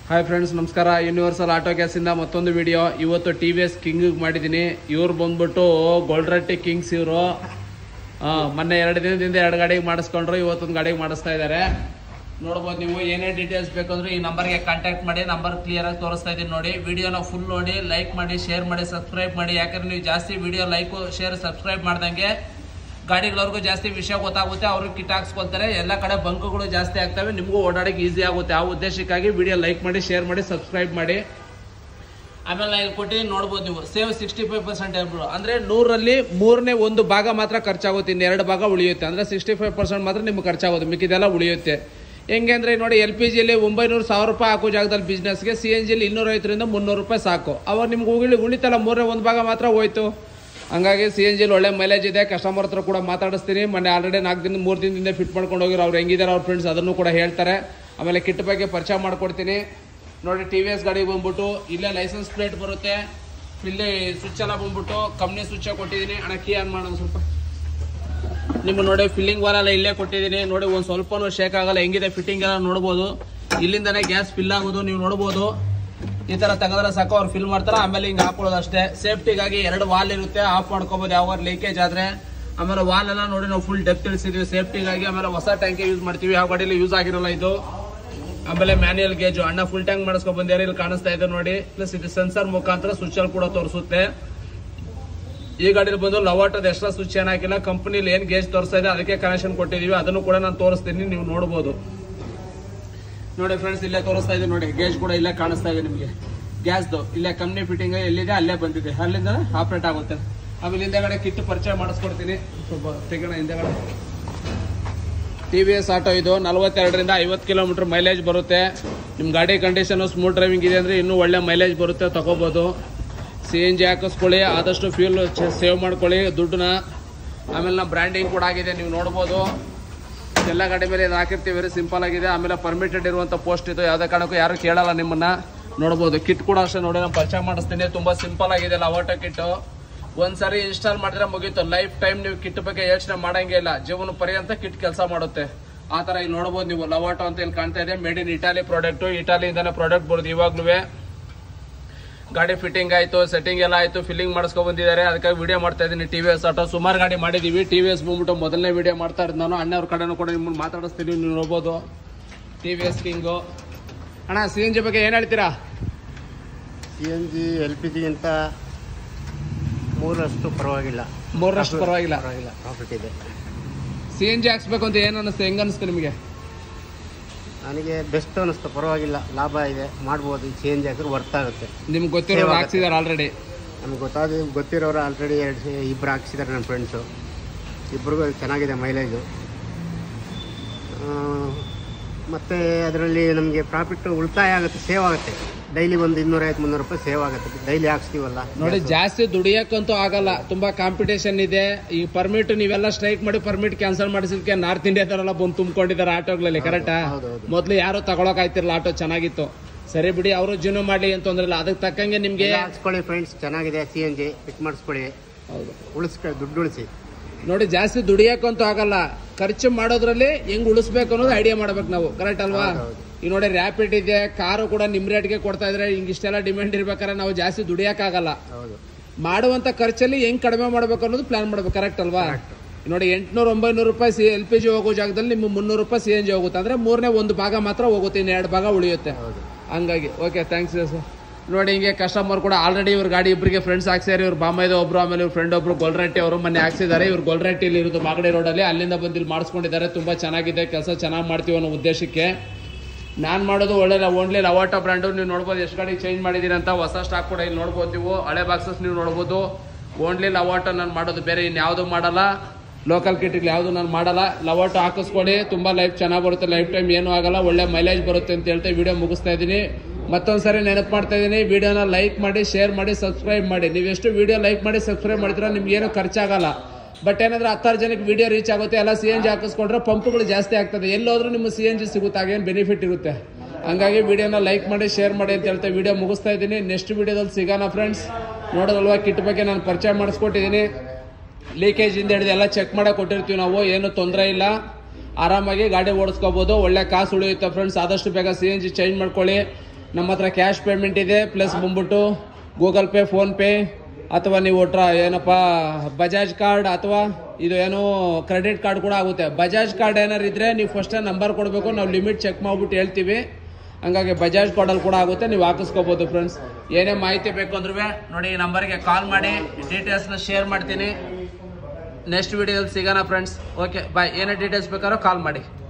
Hi friends ನಮಸ್ಕಾರ universal auto ಗ್ಯಾಸಿಂದ ಮತ್ತೊಂದು ವಿಡಿಯೋ ಇವತ್ತು ಟಿ ವಿ ಎಸ್ ಕಿಂಗ್ ಮಾಡಿದ್ದೀನಿ ಇವ್ರು ಬಂದ್ಬಿಟ್ಟು ಗೋಲ್ಡ್ರಟ್ಟಿ ಕಿಂಗ್ಸ್ ಇವರು ಮೊನ್ನೆ ಎರಡು ದಿನದಿಂದ ಎರಡು ಗಾಡಿಗೆ ಮಾಡಿಸ್ಕೊಂಡ್ರು ಇವತ್ತೊಂದು ಗಾಡಿಗೆ ಮಾಡಿಸ್ತಾ ಇದ್ದಾರೆ ನೋಡ್ಬೋದು ನೀವು ಏನೇ ಡೀಟೇಲ್ಸ್ ಬೇಕಂದ್ರೆ ಈ ನಂಬರ್ಗೆ ಕಾಂಟ್ಯಾಕ್ಟ್ ಮಾಡಿ ನಂಬರ್ ಕ್ಲಿಯರ್ ಆಗಿ ತೋರಿಸ್ತಾ ಇದ್ದೀನಿ ನೋಡಿ ವಿಡಿಯೋನ ಫುಲ್ ನೋಡಿ ಲೈಕ್ ಮಾಡಿ ಶೇರ್ ಮಾಡಿ ಸಬ್ಸ್ಕ್ರೈಬ್ ಮಾಡಿ ಯಾಕಂದ್ರೆ ನೀವು ಜಾಸ್ತಿ ವಿಡಿಯೋ ಲೈಕ್ ಶೇರ್ ಸಬ್ಸ್ಕ್ರೈಬ್ ಮಾಡ್ದಂಗೆ ಗಾಡಿಗಳವ್ರಿಗೂ ಜಾಸ್ತಿ ವಿಷಯ ಗೊತ್ತಾಗುತ್ತೆ ಅವರು ಕಿಟ್ ಹಾಕ್ಸ್ಕೊಳ್ತಾರೆ ಎಲ್ಲ ಕಡೆ ಬಂಕ್ಗಳು ಜಾಸ್ತಿ ಆಗ್ತವೆ ನಿಮಗೂ ಓಡಾಡಕ್ಕೆ ಈಸಿ ಆಗುತ್ತೆ ಆ ಉದ್ದೇಶಕ್ಕಾಗಿ ವಿಡಿಯೋ ಲೈಕ್ ಮಾಡಿ ಶೇರ್ ಮಾಡಿ ಸಬ್ಸ್ಕ್ರೈಬ್ ಮಾಡಿ ಆಮೇಲೆ ನಾನು ಇಲ್ಲಿ ಕೊಟ್ಟಿದ್ದೀನಿ ನೋಡ್ಬೋದು ನೀವು ಸೇವ್ ಸಿಕ್ಸ್ಟಿ ಫೈವ್ ಪರ್ಸೆಂಟ್ ಅಂದ್ರೆ ನೂರಲ್ಲಿ ಮೂರನೇ ಒಂದು ಭಾಗ ಮಾತ್ರ ಖರ್ಚಾಗುತ್ತೆ ಇನ್ನು ಎರಡು ಭಾಗ ಉಳಿಯುತ್ತೆ ಅಂದ್ರೆ ಸಿಕ್ಸ್ಟಿ ಫೈವ್ ಪರ್ಸೆಂಟ್ ಮಾತ್ರ ನಿಮ್ಗೆ ಖರ್ಚಾಗುತ್ತೆ ಮಿಕ್ಕಿದೆಲ್ಲ ಉಳಿಯುತ್ತೆ ಹೆಂಗೆ ಅಂದ್ರೆ ನೋಡಿ ಎಲ್ ಪಿ ಜಿಲಿ ಒಂಬೈನೂರು ಸಾವಿರ ರೂಪಾಯಿ ಹಾಕೋ ಜಾಗದಲ್ಲಿ ಬಿಸ್ನೆಸ್ಗೆ ಸಿ ಎನ್ ಜಿಲಿ ಇನ್ನೂರೈವತ್ತರಿಂದ ಮುನ್ನೂರು ರೂಪಾಯಿ ಸಾಕು ಅವಾಗ ನಿಮ್ಗೆ ಉಳಿ ಉಳಿತಲ್ಲ ಮೂರನೇ ಒಂದು ಭಾಗ ಮಾತ್ರ ಹೋಯ್ತು ಹಂಗಾಗಿ ಸಿ ಎನ್ ಜಿಲಿ ಒಳ್ಳೆ ಮೈಲೇಜ್ ಇದೆ ಕಸ್ಟಮರ್ ಹತ್ರ ಕೂಡ ಮಾತಾಡಿಸ್ತೀನಿ ಮೊನ್ನೆ ಆಲ್ರೆಡಿ ನಾಲ್ಕು ದಿನ ಮೂರು ದಿನದಿಂದ ಫಿಟ್ ಮಾಡ್ಕೊಂಡು ಹೋಗಿರೋ ಅವ್ರು ಹೆಂಗಿದ್ದಾರೆ ಅವ್ರ ಫ್ರೆಂಡ್ಸ್ ಅದನ್ನು ಕೂಡ ಹೇಳ್ತಾರೆ ಆಮೇಲೆ ಕಿಟ್ ಬಗ್ಗೆ ಪರಿಚಯ ಮಾಡ್ಕೊಡ್ತೀನಿ ನೋಡಿ ಟಿ ವಿ ಎಸ್ ಗಾಡಿಗೆ ಬಂದ್ಬಿಟ್ಟು ಇಲ್ಲೇ ಲೈಸೆನ್ಸ್ ಪ್ಲೇಟ್ ಬರುತ್ತೆ ಇಲ್ಲಿ ಸ್ವಿಚ್ ಎಲ್ಲ ಬಂದ್ಬಿಟ್ಟು ಕಂಪ್ನಿ ಸ್ವಿಚ್ ಕೊಟ್ಟಿದ್ದೀನಿ ಅಣ್ಣ ಕೀ ಆನ್ ಮಾಡೋಣ ಸ್ವಲ್ಪ ನಿಮ್ಮ ನೋಡಿ ಫಿಲ್ಲಿಂಗ್ ವಾಲೆಲ್ಲ ಇಲ್ಲೇ ಕೊಟ್ಟಿದ್ದೀನಿ ನೋಡಿ ಒಂದು ಸ್ವಲ್ಪನೂ ಶೇಕ್ ಆಗಲ್ಲ ಹೆಂಗಿದೆ ಫಿಟ್ಟಿಂಗ್ ಎಲ್ಲ ನೋಡ್ಬೋದು ಇಲ್ಲಿಂದಾನೇ ಗ್ಯಾಸ್ ಫಿಲ್ ಆಗೋದು ನೀವು ನೋಡ್ಬೋದು ಈ ತರ ತೆಗೆದ್ರೆ ಸಾಕು ಅವ್ರು ಫಿಲ್ ಮಾಡ್ತಾರೆ ಆಮೇಲೆ ಹಿಂಗೆ ಹಾಕೊಳ್ಳೋದು ಅಷ್ಟೇ ಸೇಫ್ಟಿಗಾಗಿ ಎರಡು ವಾಲ್ ಇರುತ್ತೆ ಆಫ್ ಮಾಡ್ಕೋಬಹುದು ಯಾವಾಗ ಲೀಕೇಜ್ ಆದ್ರೆ ಆಮೇಲೆ ವಾಲ್ ಎಲ್ಲ ನೋಡಿ ನಾವು ಫುಲ್ ಡೆಪ್ತ್ ಇಳಿಸಿದ್ವಿ ಸೇಫ್ಟಿಗಾಗಿ ಆಮೇಲೆ ಹೊಸ ಟ್ಯಾಂಕ್ ಯೂಸ್ ಮಾಡ್ತೀವಿ ಯಾವ ಗಾಡಿಯಲ್ಲಿ ಯೂಸ್ ಆಗಿರಲ್ಲ ಇದು ಆಮೇಲೆ ಮ್ಯಾನ್ಯಲ್ ಗೇಜು ಅಣ್ಣ ಫುಲ್ ಟ್ಯಾಂಕ್ ಮಾಡಿಸ್ಕೊಂಡ್ ಬಂದಿದ್ದಾರೆ ಇಲ್ಲಿ ಕಾಣಿಸ್ತಾ ಇದೆ ನೋಡಿ ಪ್ಲಸ್ ಇದು ಸೆನ್ಸರ್ ಮುಖಾಂತರ ಸ್ವಿಚ್ ಅಲ್ಲಿ ಕೂಡ ತೋರಿಸುತ್ತೆ ಈ ಗಾಡಿಲಿ ಬಂದು ಲವಾಟದ ಎಕ್ಸ್ಟ್ರಾ ಸ್ವಿಚ್ ಏನ್ ಹಾಕಿಲ್ಲ ಕಂಪನಿಲಿ ಏನ್ ಗೇಜ್ ತೋರಿಸ್ತಾ ಇದೆ ಅದಕ್ಕೆ ಕನೆಕ್ಷನ್ ಕೊಟ್ಟಿದೀವಿ ಅದನ್ನು ಕೂಡ ನಾನು ತೋರಿಸ್ತೀನಿ ನೀವು ನೋಡಬಹುದು ನೋಡಿ ಫ್ರೆಂಡ್ಸ್ ಇಲ್ಲೇ ತೋರಿಸ್ತಾ ಇದೆ ನೋಡಿ ಗೇಜ್ ಕೂಡ ಇಲ್ಲೇ ಕಾಣಿಸ್ತಾ ಇದೆ ನಿಮಗೆ ಗ್ಯಾಸ್ದು ಇಲ್ಲೇ ಕಂಪ್ನಿ ಫಿಟ್ಟಿಂಗ್ ಎಲ್ಲಿದೆ ಅಲ್ಲೇ ಬಂದಿದೆ ಅಲ್ಲಿಂದ ಆಪರೇಟ್ ಆಗುತ್ತೆ ಆಮೇಲೆ ಹಿಂದೆಗಡೆ ಕಿಟ್ ಪರಿಚಯ ಮಾಡಿಸ್ಕೊಡ್ತೀನಿ ಸ್ವಲ್ಪ ತೆಗೋಣ ಹಿಂದೆಗಡೆ ಟಿ ವಿ ಎಸ್ ಆಟೋ ಇದು ನಲವತ್ತೆರಡರಿಂದ ಐವತ್ತು ಕಿಲೋಮೀಟರ್ ಮೈಲೇಜ್ ಬರುತ್ತೆ ನಿಮ್ಮ ಗಾಡಿ ಕಂಡೀಷನ್ ಸ್ಮೂತ್ ಡ್ರೈವಿಂಗ್ ಇದೆ ಅಂದರೆ ಇನ್ನೂ ಒಳ್ಳೆ ಮೈಲೇಜ್ ಬರುತ್ತೆ ತಗೋಬೋದು ಸಿ ಎನ್ ಜಿ ಹಾಕಿಸ್ಕೊಳ್ಳಿ ಆದಷ್ಟು ಫ್ಯೂಲ್ ಸೇವ್ ಮಾಡ್ಕೊಳ್ಳಿ ದುಡ್ಡನ್ನ ಆಮೇಲೆ ನಮ್ಮ ಬ್ರ್ಯಾಂಡಿಂಗ್ ಕೂಡ ಆಗಿದೆ ನೀವು ನೋಡ್ಬೋದು ಎಲ್ಲ ಗಾಡಿ ಮೇಲೆ ಇದು ಹಾಕಿರ್ತೀವಿ ವೆರಿ ಸಿಂಪಲ್ ಆಗಿದೆ ಆಮೇಲೆ ಪರ್ಮಿಟೆಡ್ ಇರುವಂಥ ಪೋಸ್ಟ್ ಇದು ಯಾವುದೇ ಕಾರಣಕ್ಕೂ ಯಾರು ಕೇಳಲ್ಲ ನಿಮ್ಮನ್ನ ನೋಡ್ಬೋದು ಕಿಟ್ ಕೂಡ ಅಷ್ಟೇ ನೋಡಿ ನಾನು ಪರಿಚಯ ಮಾಡಿಸ್ತೀನಿ ತುಂಬ ಸಿಂಪಲ್ ಆಗಿದೆ ಲವಾಟೋ ಕಿಟ್ಟು ಒಂದ್ಸರಿ ಇನ್ಸ್ಟಾಲ್ ಮಾಡಿದ್ರೆ ಮುಗೀತು ಲೈಫ್ ಟೈಮ್ ನೀವು ಕಿಟ್ ಬಗ್ಗೆ ಯೋಚನೆ ಮಾಡಂಗೇ ಇಲ್ಲ ಜೀವನ ಪರ್ಯಂತ ಕಿಟ್ ಕೆಲಸ ಮಾಡುತ್ತೆ ಆ ಥರ ಇಲ್ಲಿ ನೋಡ್ಬೋದು ನೀವು ಲವಾಟೋ ಅಂತ ಇಲ್ಲಿ ಕಾಣ್ತಾ ಇದೆ ಮೇಡ್ ಇನ್ ಇಟಾಲಿ ಪ್ರಾಡಕ್ಟು ಇಟಾಲಿಯಿಂದಾನೆ ಪ್ರಾಡಕ್ಟ್ ಬರೋದು ಇವಾಗ್ಲೂ ಗಾಡಿ ಫಿಟ್ಟಿಂಗ್ ಆಯ್ತು ಸೆಟ್ಟಿಂಗ್ ಎಲ್ಲ ಆಯ್ತು ಫಿಲ್ಲಿಂಗ್ ಮಾಡಿಸ್ಕೊಂಡ್ ಬಂದಿದ್ದಾರೆ ಅದಕ್ಕಾಗಿ ವಿಡಿಯೋ ಮಾಡ್ತಾ ಇದ್ದೀನಿ ಟಿ ವಿ ಎಸ್ ಆಟೋ ಸುಮಾರು ಗಾಡಿ ಮಾಡಿದೀವಿ ಟಿ ವಿ ಎಸ್ ಬಂದ್ಬಿಟ್ಟು ಮೊದಲನೇ ವಿಡಿಯೋ ಮಾಡ್ತಾ ಇರೋದು ನಾನು ಅಣ್ಣವ್ರ ಕಡೆನೂ ಕೂಡ ನಿಮ್ಮನ್ನು ಮಾತಾಡಿಸ್ತೀನಿ ನೀವು ನೋಡ್ಬೋದು ಟಿ ವಿ ಎಸ್ ಕಿಂಗು ಅಣ್ಣ ಸಿ ಎನ್ ಜಿ ಬಗ್ಗೆ ಏನು ಹೇಳ್ತೀರಾ C N G L P ಜಿಗಿಂತ ಮೂರಷ್ಟು ಪರವಾಗಿಲ್ಲ ಮೂರರಷ್ಟು ಪರವಾಗಿಲ್ಲ ಪರವಾಗಿಲ್ಲ ಪ್ರಾಫಿಟ್ ಇದೆ ಸಿ ಎನ್ ಜಿ ಹಾಕ್ಸ್ಬೇಕು ಅಂತ ಏನು ಅನ್ನಿಸ್ತು ಹೆಂಗ್ ಅನಿಸ್ತು ನಿಮಗೆ ನನಗೆ ಬೆಸ್ಟ್ ಅನ್ನಿಸ್ತು ಪರವಾಗಿಲ್ಲ ಲಾಭ ಇದೆ ಮಾಡ್ಬೋದು ಸಿ ಎನ್ ಜಿ ಹಾಕಿದ್ರೆ ವರ್ತ್ ಆಗುತ್ತೆ ನಿಮ್ಗೆ ಗೊತ್ತಿರೋರು ಸೇವ್ ಹಾಕ್ಸಿದಾರೆ ಆಲ್ರೆಡಿ ನಮ್ಗೆ ಗೊತ್ತಾದ ಗೊತ್ತಿರೋರು ಆಲ್ರೆಡಿ ಎರಡು ಇಬ್ಬರು ಹಾಕ್ಸಿದ್ದಾರೆ ನನ್ನ ಫ್ರೆಂಡ್ಸು ಇಬ್ಬರಿಗೂ ಚೆನ್ನಾಗಿದೆ ಮೈಲೇಜು ಮತ್ತು ಅದರಲ್ಲಿ ನಮಗೆ ಪ್ರಾಫಿಟ್ ಉಳಿತಾಯ ಆಗುತ್ತೆ ಸೇವ್ ಆಗುತ್ತೆ ಡೈಲಿ ಒಂದು ಇನ್ನೂರೈವತ್ತು ಮುನ್ನೂರು ರೂಪಾಯಿ ಸೇವ್ ಆಗುತ್ತೆ ಡೈಲಿ ಹಾಕ್ಸ್ತೀವಲ್ಲ ನೋಡಿ ಜಾಸ್ತಿ ದುಡಿಯಕ್ಕಂತೂ ಆಗಲ್ಲ ತುಂಬಾ ಕಾಂಪಿಟೇಷನ್ ಇದೆ ಈ ಪರ್ಮಿಟ್ ನೀವೆಲ್ಲ ಸ್ಟ್ರೈಕ್ ಮಾಡಿ ಪರ್ಮಿಟ್ ಕ್ಯಾನ್ಸಲ್ ಮಾಡಿಸಿದ್ಕೆ ನಾರ್ತ್ ಇಂಡಿಯಾದವರೆಲ್ಲ ಬಂದು ತುಂಬಿಕೊಂಡಿದ್ದಾರೆ ಆಟೋಗಳಲ್ಲಿ ಕರೆಕ್ಟಾ ಹೌದು, ಹೌದು. ಮೊದ್ಲು ಯಾರು ತಗೊಳಕ್ ಆಯ್ತಿರಲ್ಲ ಆಟೋ ಚೆನ್ನಾಗಿತ್ತು ಸರಿ ಬಿಡಿ ಅವರು ಜೀವನ ಮಾಡ್ಲಿ ಅಂತ ತೊಂದ್ರೆ ಇಲ್ಲ ಅದಕ್ಕೆ ತಕ್ಕಂಗೆ ನಿಮ್ಗೆ ಎಲ್ಲ ಹಾಕ್ಸ್ಕೊಳ್ಳಿ ಫ್ರೆಂಡ್ಸ್ ಚೆನ್ನಾಗಿದೆ ಸಿ ಎನ್ ಜಿ ಫಿಟ್ ಮಾಡಿಸ್ಕೊಳ್ಳಿ ಹೌದು. ಉಳಿಸ್ಕೊಳ್ಳಿ ದುಡ್ಡು ಉಳಿಸಿ ನೋಡಿ ಜಾಸ್ತಿ ದುಡಿಯಕ್ಕಂತೂ ಆಗಲ್ಲ ಖರ್ಚು ಮಾಡೋದ್ರಲ್ಲಿ ಹೆಂಗ್ ಉಳಿಸ್ಬೇಕು ಅನ್ನೋದು ಐಡಿಯಾ ಮಾಡ್ಬೇಕು ನಾವು ಕರೆಕ್ಟ್ ಅಲ್ವಾ ಹೌದು, ಈಗ ನೋಡಿ ರ್ಯಾಪಿಡ್ ಇದೆ ಕಾರು ಕೂಡ ನಿಮ್ ರೇಟ್ಗೆ ಕೊಡ್ತಾ ಇದ್ರೆ ಹಿಂಗ್ ಇಷ್ಟೆಲ್ಲ ಡಿಮ್ಯಾಂಡ್ ಇರ್ಬೇಕಾದ್ರೆ ನಾವು ಜಾಸ್ತಿ ದುಡಿಯಕ್ಕಾಗಲ್ಲ ಹೌದು ಮಾಡುವಂತ ಖರ್ಚಲ್ಲಿ ಹೆಂಗ್ ಕಡಿಮೆ ಮಾಡ್ಬೇಕು ಅನ್ನೋದು ಪ್ಲಾನ್ ಮಾಡ್ಬೇಕು ಕರೆಕ್ಟ್ ಅಲ್ವಾ ನೋಡಿ ಎಂಟ್ನೂರ ಒಂಬೈನೂರು ರೂಪಾಯಿ ಸಿ ಎಲ್ ಪಿ ಜಿ ಹೋಗೋ ಜಾಗದಲ್ಲಿ ನಿಮ್ಮ ಮುನ್ನೂರು ರೂಪಾಯಿ ಸಿ ಎನ್ ಜಿ ಹೋಗುತ್ತೆ ಅಂದ್ರೆ ಮೂರನೇ ಒಂದು ಭಾಗ ಮಾತ್ರ ಹೋಗುತ್ತೆ ಇನ್ನು ಎರಡು ಭಾಗ ಉಳಿಯುತ್ತೆ ಹೌದು ಹಂಗಾಗಿ ಓಕೆ ಥ್ಯಾಂಕ್ಸ್ ಸರ್ ನೋಡಿ ಹಿಂಗೆ ಕಸ್ಟಮರ್ ಕೂಡ ಆಲ್ರೆಡಿ ಇವ್ರ ಗಾಡಿ ಇಬ್ಬರಿಗೆ ಫ್ರೆಂಡ್ಸ್ ಹಾಕ್ಸ್ಯಾರ ಇವ್ರ ಬಾಮೈದ ಒಬ್ರು ಆಮೇಲೆ ಇವ್ರ ಫ್ರೆಂಡ್ ಒಬ್ರು ಗೊಲ್ರಟ್ಟಿ ಅವರು ಮೊನ್ನೆ ಹಾಕ್ಸಿದ್ದಾರೆ ಇವ್ರು ಗೊಲ್ರಟ್ಟಿಲಿ ಇರೋದು ಮಾಗಡಿ ರೋಡಲ್ಲಿ ಅಲ್ಲಿಂದ ಬಂದು ಇಲ್ಲಿ ಮಾಡಿಸ್ಕೊಂಡಿದ್ದಾರೆ ತುಂಬಾ ಚೆನ್ನಾಗಿದೆ ಕೆಲಸ ಚೆನ್ನಾಗಿ ಮಾಡ್ತೀವಿ ಅನ್ನೋ ಉದ್ದೇಶಕ್ಕೆ ನಾನು ಮಾಡೋದು ಒಳ್ಳೆ ಓನ್ಲಿ ಲವಾಟೋ ಬ್ರ್ಯಾಂಡು ನೀವು ನೋಡ್ಬೋದು ಎಷ್ಟು ಗಾಡಿ ಚೇಂಜ್ ಮಾಡಿದ್ದೀರಿ ಅಂತ ಹೊಸ ಸ್ಟಾಕ್ ಕೂಡ ಇಲ್ಲಿ ನೋಡ್ಬೋದು ನೀವು ಹಳೆ ಬಾಕ್ಸಸ್ ನೀವು ನೋಡ್ಬೋದು ಓನ್ಲಿ ಲವಾಟೋ ನಾನು ಮಾಡೋದು ಬೇರೆ ಇನ್ಯಾವುದು ಮಾಡಲ್ಲ ಲೋಕಲ್ ಕಿಟ್ಗಳು ಯಾವುದು ನಾನು ಮಾಡಲ್ಲ ಲವಾಟೋ ಹಾಕಿಸ್ಕೊಡಿ ತುಂಬ ಲೈಫ್ ಚೆನ್ನಾಗಿ ಬರುತ್ತೆ ಲೈಫ್ ಟೈಮ್ ಏನೂ ಆಗಲ್ಲ ಒಳ್ಳೆ ಮೈಲೇಜ್ ಬರುತ್ತೆ ಅಂತ ಹೇಳ್ತಾ ವಿಡಿಯೋ ಮುಗಿಸ್ತಾ ಇದ್ದೀನಿ ಮತ್ತೊಂದ್ಸರಿ ನೆನಪು ಮಾಡ್ತಾ ಇದ್ದೀನಿ ವಿಡಿಯೋನ ಲೈಕ್ ಮಾಡಿ ಶೇರ್ ಮಾಡಿ ಸಬ್ಸ್ಕ್ರೈಬ್ ಮಾಡಿ ನೀವು ಎಷ್ಟು ವಿಡಿಯೋ ಲೈಕ್ ಮಾಡಿ ಸಬ್ಸ್ಕ್ರೈಬ್ ಮಾಡಿದ್ರೆ ನಿಮ್ಗೆ ಏನೂ ಖರ್ಚಾಗಲ್ಲ ಬಟ್ ಏನಂದ್ರೆ ಹತ್ತಾರು ಜನಕ್ಕೆ ವಿಡಿಯೋ ರೀಚ್ ಆಗುತ್ತೆ ಎಲ್ಲ ಸಿ ಎನ್ ಜಿ ಹಾಕಿಸ್ಕೊಂಡ್ರೆ ಪಂಪ್ಗಳು ಜಾಸ್ತಿ ಆಗ್ತದೆ ಎಲ್ಲೋದ್ರೂ ನಿಮ್ಮ ಸಿ ಎನ್ ಜಿ ಸಿಗುತ್ತೆ ಆಗೇನು ಬೆನಿಫಿಟ್ ಇರುತ್ತೆ ಹಂಗಾಗಿ ವಿಡಿಯೋನ ಲೈಕ್ ಮಾಡಿ ಶೇರ್ ಮಾಡಿ ಅಂತ ಹೇಳ್ತಾ ವಿಡಿಯೋ ಮುಗಿಸ್ತಾ ಇದ್ದೀನಿ ನೆಕ್ಸ್ಟ್ ವಿಡಿಯೋದಲ್ಲಿ ಸಿಗೋಣ ಫ್ರೆಂಡ್ಸ್ ನೋಡೋದಲ್ವಾ ಕಿಟ್ ಬಗ್ಗೆ ನಾನು ಪರಿಚಯ ಮಾಡಿಸ್ಕೊಟ್ಟಿದ್ದೀನಿ ಲೀಕೇಜ್ ಇಂದ ಹಿಡಿದು ಎಲ್ಲ ಚೆಕ್ ಮಾಡಕ್ಕೆ ಕೊಟ್ಟಿರ್ತೀವಿ ನಾವು ಏನು ತೊಂದರೆ ಇಲ್ಲ ಆರಾಮಾಗಿ ಗಾಡಿ ಓಡಿಸ್ಕೋಬಹುದು ಒಳ್ಳೆ ಕಾಸು ಉಳಿಯುತ್ತೆ ಫ್ರೆಂಡ್ಸ್ ಆದಷ್ಟು ಬೇಗ ಸಿ ಎನ್ ಜಿ ಚೇಂಜ್ ಮಾಡ್ಕೊಳ್ಳಿ ನಮ್ಮ ಹತ್ರ ಕ್ಯಾಶ್ ಪೇಮೆಂಟ್ ಇದೆ ಪ್ಲಸ್ ಬಂದ್ಬಿಟ್ಟು ಗೂಗಲ್ ಪೇ ಫೋನ್ ಪೇ ಅಥವಾ ನೀವು ಟ್ರ ಏನಪ್ಪ ಬಜಾಜ್ ಕಾರ್ಡ್ ಅಥವಾ ಇದು ಏನು ಕ್ರೆಡಿಟ್ ಕಾರ್ಡ್ ಕೂಡ ಆಗುತ್ತೆ ಬಜಾಜ್ ಕಾರ್ಡ್ ಏನಾರು ಇದ್ರೆ ನೀವು ಫಸ್ಟ್ ನಂಬರ್ ಕೊಡಬೇಕು ನಾವು ಲಿಮಿಟ್ ಚೆಕ್ ಮಾಡ್ಬಿಟ್ಟು ಹೇಳ್ತೀವಿ ಹಂಗಾಗಿ ಬಜಾಜ್ ಕಾರ್ಡಲ್ಲಿ ಕೂಡ ಆಗುತ್ತೆ ನೀವು ಹಾಕಿಸ್ಕೋಬೋದು ಫ್ರೆಂಡ್ಸ್ ಏನೇ ಮಾಹಿತಿ ಬೇಕು ಅಂದ್ರೂ ನೋಡಿ ಈ ನಂಬರ್ಗೆ ಕಾಲ್ ಮಾಡಿ ಡೀಟೇಲ್ಸ್ನ ಶೇರ್ ಮಾಡ್ತೀನಿ ನೆಕ್ಸ್ಟ್ ವಿಡಿಯೋದಲ್ಲಿ ಸಿಗೋಣ ಫ್ರೆಂಡ್ಸ್ ಓಕೆ ಬಾಯ್ ಏನೇ ಡೀಟೇಲ್ಸ್ ಬೇಕಾದ್ರೂ ಕಾಲ್ ಮಾಡಿ